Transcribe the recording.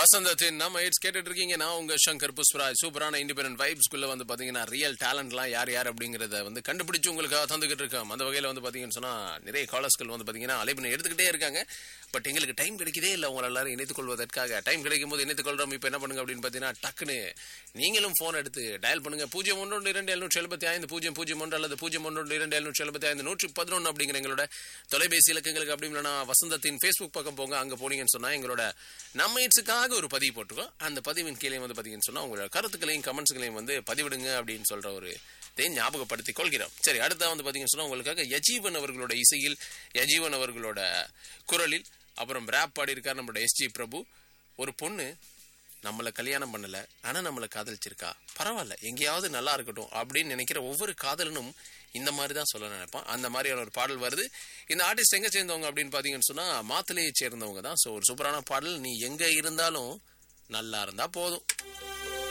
வசந்தத்தின் நம்ம எயிட்ஸ் கேட்டுட்டு இருக்கீங்க நான் உங்க சங்கர் புஷ்பராஜ் சூப்பரான இண்டிபெண்டன்ட் வைப்ஸ்குள்ள வந்து பாத்தீங்கன்னா ரியல் டேலண்ட்லாம் யார் யார் அப்படிங்கறத வந்து கண்டுபிடிச்சு உங்களுக்காக தந்துகிட்டு இருக்கோம் அந்த வகையில வந்து பாத்தீங்கன்னு சொன்னா நிறைய காலர்ஸ்கள் வந்து பாத்தீங்கன்னா அலைபினை எடுத்துக்கிட்டே இருக்காங்க பட் எங்களுக்கு டைம் கிடைக்கதே இல்லை உங்களை எல்லாரும் இணைத்துக் கொள்வதற்காக டைம் கிடைக்கும் போது இணைத்துக் கொள்றோம் இப்போ என்ன பண்ணுங்க அப்படின்னு பாத்தீங்கன்னா டக்குன்னு நீங்களும் போன் எடுத்து டயல் பண்ணுங்க பூஜ்ஜியம் ஒன்று இரண்டு எழுநூற்றி எழுபத்தி ஐந்து பூஜ்ஜியம் பூஜ்ஜியம் ஒன்று அல்லது பூஜ்ஜியம் ஒன்று இரண்டு எழுநூற்றி எழுபத்தி ஐந்து நூற்றி பதினொன்று அப்படிங்கிற எங்களோட தொலைபேசி இலக்கங்களுக்கு அப்படி இல்லைன்னா வசந்தத்தின் ஃபேஸ்புக் பக்கம் போங்க அங்க போனீங்கன்னு சொன்னா எங்களோட நம்ம இட்ஸுக்காக ஒரு பதிவு போட்டிருக்கோம் அந்த பதிவின் கீழே வந்து பாத்தீங்கன்னு சொன்னா உங்களோட கருத்துக்களையும் கமெண்ட்ஸ்களையும் வந்து பதிவிடுங்க அப்படின்னு சொல்ற ஒரு இதை ஞாபகப்படுத்திக் கொள்கிறோம் சரி அடுத்த வந்து பாத்தீங்கன்னு சொன்னா உங்களுக்காக யஜீவன் அவர்களோட இசையில் யஜீவன் அவர்களோட குரலில் அப்புறம் ரேப் பாடியிருக்கார் நம்மளோட எஸ்ஜி பிரபு ஒரு பொண்ணு நம்மளை கல்யாணம் பண்ணல ஆனா நம்மளை காதலிச்சிருக்கா பரவாயில்ல எங்கேயாவது நல்லா இருக்கட்டும் அப்படின்னு நினைக்கிற ஒவ்வொரு காதலனும் இந்த மாதிரி தான் சொல்ல நினைப்பான் அந்த மாதிரியான ஒரு பாடல் வருது இந்த ஆர்டிஸ்ட் எங்க சேர்ந்தவங்க அப்படின்னு பாத்தீங்கன்னு சொன்னா மாத்திலையை சேர்ந்தவங்க தான் ஸோ ஒரு சூப்பரான பாடல் நீ எங்க இருந்தாலும் நல்லா இருந்தா போதும்